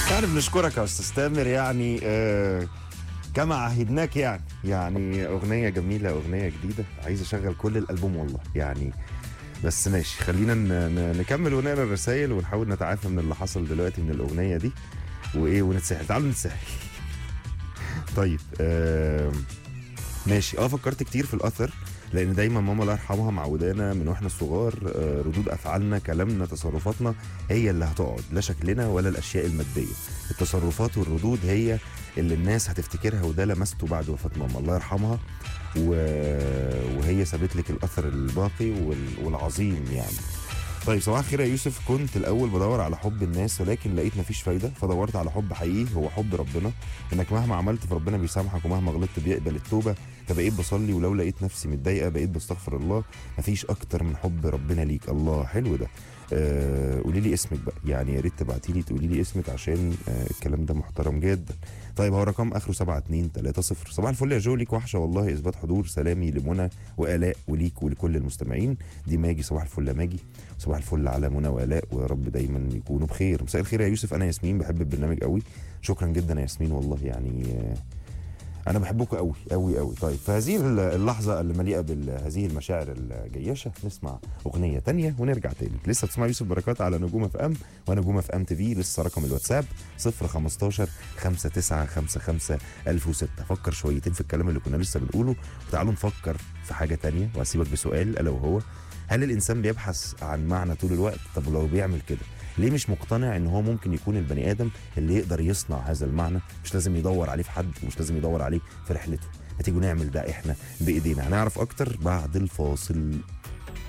يعني بنشكرك يا استاذ تامر يعني آه كما عهدناك يعني يعني اغنيه جميله اغنيه جديده عايز اشغل كل الالبوم والله يعني بس ماشي خلينا ن- ن- نكمل ونقرا الرسائل ونحاول نتعافى من اللي حصل دلوقتي من الاغنيه دي وايه ونتسحل تعالوا نتسحل طيب آه ماشي اه فكرت كتير في الاثر لان دايما ماما الله يرحمها معودانا من واحنا صغار آه، ردود افعالنا كلامنا تصرفاتنا هي اللي هتقعد لا شكلنا ولا الاشياء الماديه التصرفات والردود هي اللي الناس هتفتكرها وده لمسته بعد وفاه ماما الله يرحمها و... وهي سابت لك الاثر الباقي وال... والعظيم يعني طيب صباح الخير يا يوسف كنت الاول بدور على حب الناس ولكن لقيت مفيش فايده فدورت على حب حقيقي هو حب ربنا انك مهما عملت فربنا بيسامحك ومهما غلطت بيقبل التوبه فبقيت بصلي ولو لقيت نفسي متضايقه بقيت بستغفر الله مفيش اكتر من حب ربنا ليك الله حلو ده آه قولي لي اسمك بقى يعني يا ريت تبعتي لي تقولي لي اسمك عشان آه الكلام ده محترم جدا طيب هو رقم اخره 7230 صباح الفل يا جو ليك وحشه والله اثبات حضور سلامي لمنى والاء وليك ولكل المستمعين دي ماجي صباح الفل يا ماجي صباح الفل على منى والاء ويا رب دايما يكونوا بخير مساء الخير يا يوسف انا ياسمين بحب البرنامج قوي شكرا جدا يا ياسمين والله يعني آه انا بحبكم قوي قوي قوي طيب في هذه اللحظه اللي مليئه بهذه المشاعر الجياشه نسمع اغنيه تانية ونرجع تاني لسه بتسمع يوسف بركات على نجوم اف ام ونجوم اف ام تي في لسه رقم الواتساب 015 5955 1006 فكر شويتين في الكلام اللي كنا لسه بنقوله وتعالوا نفكر في حاجه تانية وهسيبك بسؤال الا وهو هل الانسان بيبحث عن معنى طول الوقت طب لو بيعمل كده ليه مش مقتنع ان هو ممكن يكون البني ادم اللي يقدر يصنع هذا المعنى مش لازم يدور عليه في حد ومش لازم يدور عليه في رحلته ما تيجوا نعمل ده احنا بايدينا هنعرف اكتر بعد الفاصل